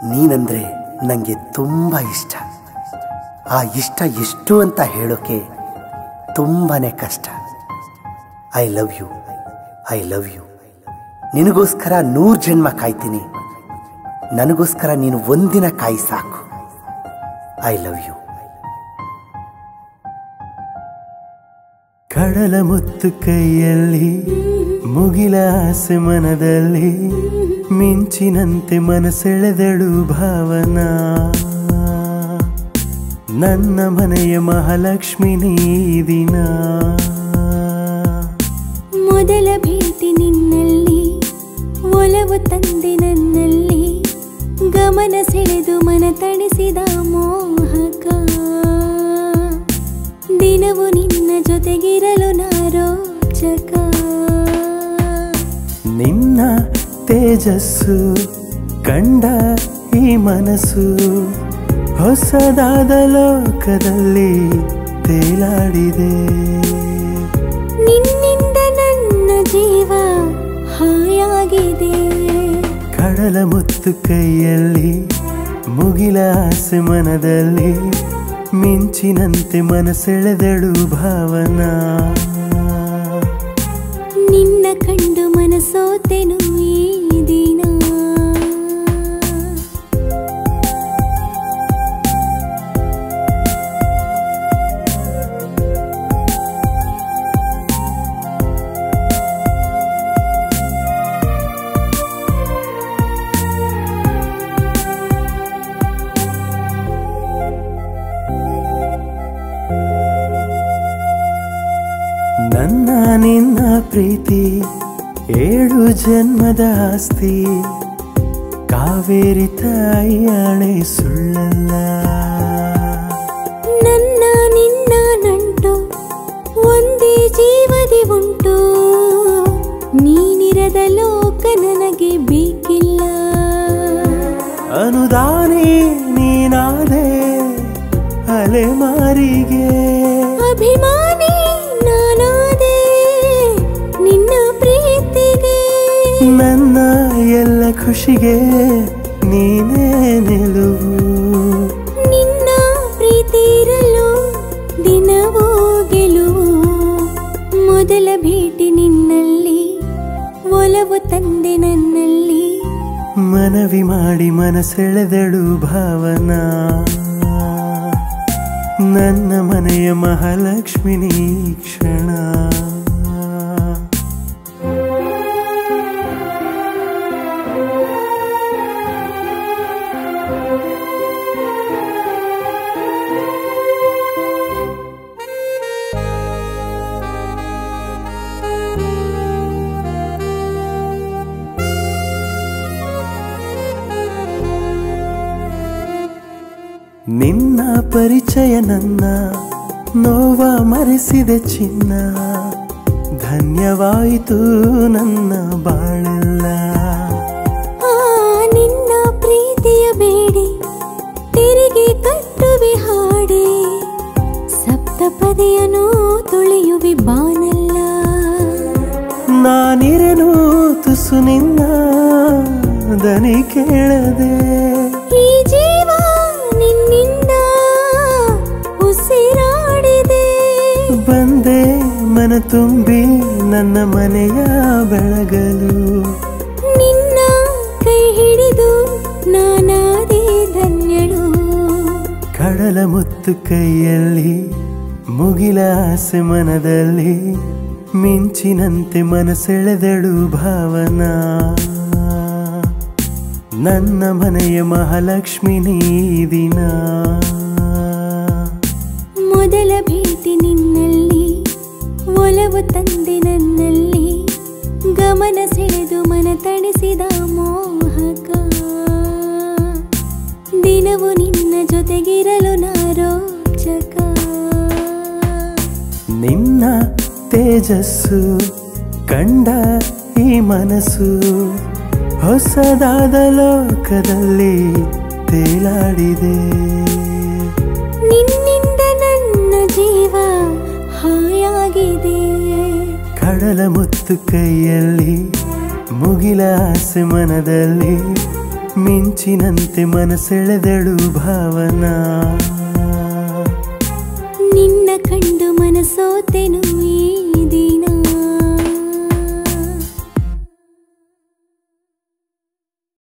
ನೀನಂದ್ರೆ ನನಗೆ ತುಂಬ ಇಷ್ಟ ಆ ಇಷ್ಟ ಎಷ್ಟು ಅಂತ ಹೇಳೋಕೆ ತುಂಬಾನೇ ಕಷ್ಟ I love you I love you ನಿನಗೋಸ್ಕರ ನೂರು ಜನ್ಮ ಕಾಯ್ತೀನಿ ನನಗೋಸ್ಕರ ನೀನು ಒಂದಿನ ಕಾಯಿ ಸಾಕು ಐ ಲವ್ ಯು ಕಡಲ ಮುತ್ತು ಕೈಯಲ್ಲಿ ಮುಗಿಲ ಆಸೆ ಮನದಲ್ಲಿ ಮಿಂಚಿನಂತೆ ಮನಸೆಳೆದಳು ಭಾವನಾ ನನ್ನ ಮನೆಯ ಮಹಾಲಕ್ಷ್ಮಿ ನೀ ದಿನ ಮೊದಲ ಭೇಟಿ ನಿನ್ನಲ್ಲಿ ಒಲವು ತಂದೆ ನನ್ನಲ್ಲಿ ಗಮನ ಸೆಳೆದು ಮನ ತಣಿಸಿದ ಮೋಹಕ ದಿನವು ನಿನ್ನ ಜೊತೆಗಿರಲು ನಾರೋಚಕ ನಿನ್ನ ತೇಜಸ್ಸು ಕಂಡ ಈ ಮನಸ್ಸು ಹೊಸದಾದ ಲೋಕದಲ್ಲಿ ತೇಲಾಡಿದೆ ನಿನ್ನಿಂದ ನನ್ನ ಜೀವ ಹಾಯಾಗಿದೆ ಕಡಲ ಮುತ್ತು ಕೈಯಲ್ಲಿ ಮುಗಿಲ ಆಸೆ ಮನದಲ್ಲಿ ಮಿಂಚಿನಂತೆ ಮನಸೆಳೆದಳು ಭಾವನಾ ನಿನ್ನ ಕಂಡು ಮನಸೋತೆನು ಈ ದಿನ ನನ್ನ ನಿನ್ನ ಪ್ರೀತಿ ಏಳು ಜನ್ಮದ ಆಸ್ತಿ ಕಾವೇರಿ ತಾಯಿಯಾಣೆ ಸುಳ್ಳಲ್ಲ ನನ್ನ ನಿನ್ನ ನಂಟು ಒಂದೇ ಜೀವದಿ ಉಂಟು ನೀನಿರದ ಲೋಕ ನನಗೆ ಬೇಕಿಲ್ಲ ಅನುದಾನಿ ನೀನಾದೆ ಅಲೆಮಾರಿಗೆ ಅಭಿಮಾನಿ ನಾನಾದೆ ನಿನ್ನ ಪ್ರೀತಿಗೆ ನನ್ನ ಎಲ್ಲ ಖುಷಿಗೆ ನೀನೇ ನಿಲುವು ನಿನ್ನ ಪ್ರೀತಿ ಇರಲು ದಿನವೂ ಗೆಲುವು ಮೊದಲ ಭೇಟಿ ನಿನ್ನಲ್ಲಿ ಒಲವು ತಂದೆ ನನ್ನಲ್ಲಿ ಮನವಿ ಮಾಡಿ ಮನಸೆಳೆದಳು ಭಾವನಾ ನನ್ನ ಮನೆಯ ಮಹಾಲಕ್ಷ್ಮಿ ನೀ ಕ್ಷಣ ನಿನ್ನ ಪರಿಚಯ ನನ್ನ ನೋವ ಮರೆಸಿದೆ ಚಿನ್ನ ಧನ್ಯವಾಯಿತು ನನ್ನ ಬಾಳೆಲ್ಲ ಆ ನಿನ್ನ ಪ್ರೀತಿಯ ಬೇಡಿ ತೆರಿಗೆ ಕಟ್ಟುವೆ ಹಾಡಿ ಸಪ್ತಪದಿಯನು ತುಳಿಯುವೆ ಬಾನಲ್ಲ ನಾನಿರೆನು ತುಸು ನಿನ್ನ ದನಿ ಕೇಳದೆ ಈ ಜೀವ ನಿನ್ನಿಂದ ಉಸಿರಾಡಿದೆ ಬಂದೆ ಮನ ತುಂಬಿ ನನ್ನ ಮನೆಯ ಬೆಳಗಲು ನಿನ್ನ ಕೈ ಹಿಡಿದು ನಾನಾದೆ ಧನ್ಯಳು ಕಡಲ ಮುತ್ತು ಕೈಯಲ್ಲಿ ಮುಗಿಲ ಆಸೆ ಮನದಲ್ಲಿ ಮಿಂಚಿನಂತೆ ಮನಸೆಳೆದಳು ಭಾವನಾ ನನ್ನ ಮನೆಯ ಮಹಾಲಕ್ಷ್ಮಿ ನೀ ದಿನ ಮೊದಲ ಭೇಟಿ ನಿನ್ನಲ್ಲಿ ಒಲವು ತಂದೆ ನನ್ನಲ್ಲಿ ಗಮನ ಸೆಳೆದು ಮನ ತಣಿಸಿದ ಮೋಹಕ ದಿನವು ನಿನ್ನ ಜೊತೆಗಿರಲು ನಾರೋಚಕ ನಿನ್ನ ತೇಜಸ್ಸು ಕಂಡ ಈ ಮನಸ್ಸು ಹೊಸದಾದ ಲೋಕದಲ್ಲಿ ತೇಲಾಡಿದೆ ನಿನ್ನಿಂದ ನನ್ನ ಜೀವ ಹಾಯಾಗಿದೆ ಕಡಲ ಮುತ್ತು ಕೈಯಲ್ಲಿ ಮುಗಿಲ ಆಸೆ ಮನದಲ್ಲಿ ಮಿಂಚಿನಂತೆ ಮನಸೆಳೆದಳು ಭಾವನಾ ನಿನ್ನ ಕಂಡು ಮನಸೋತೆನು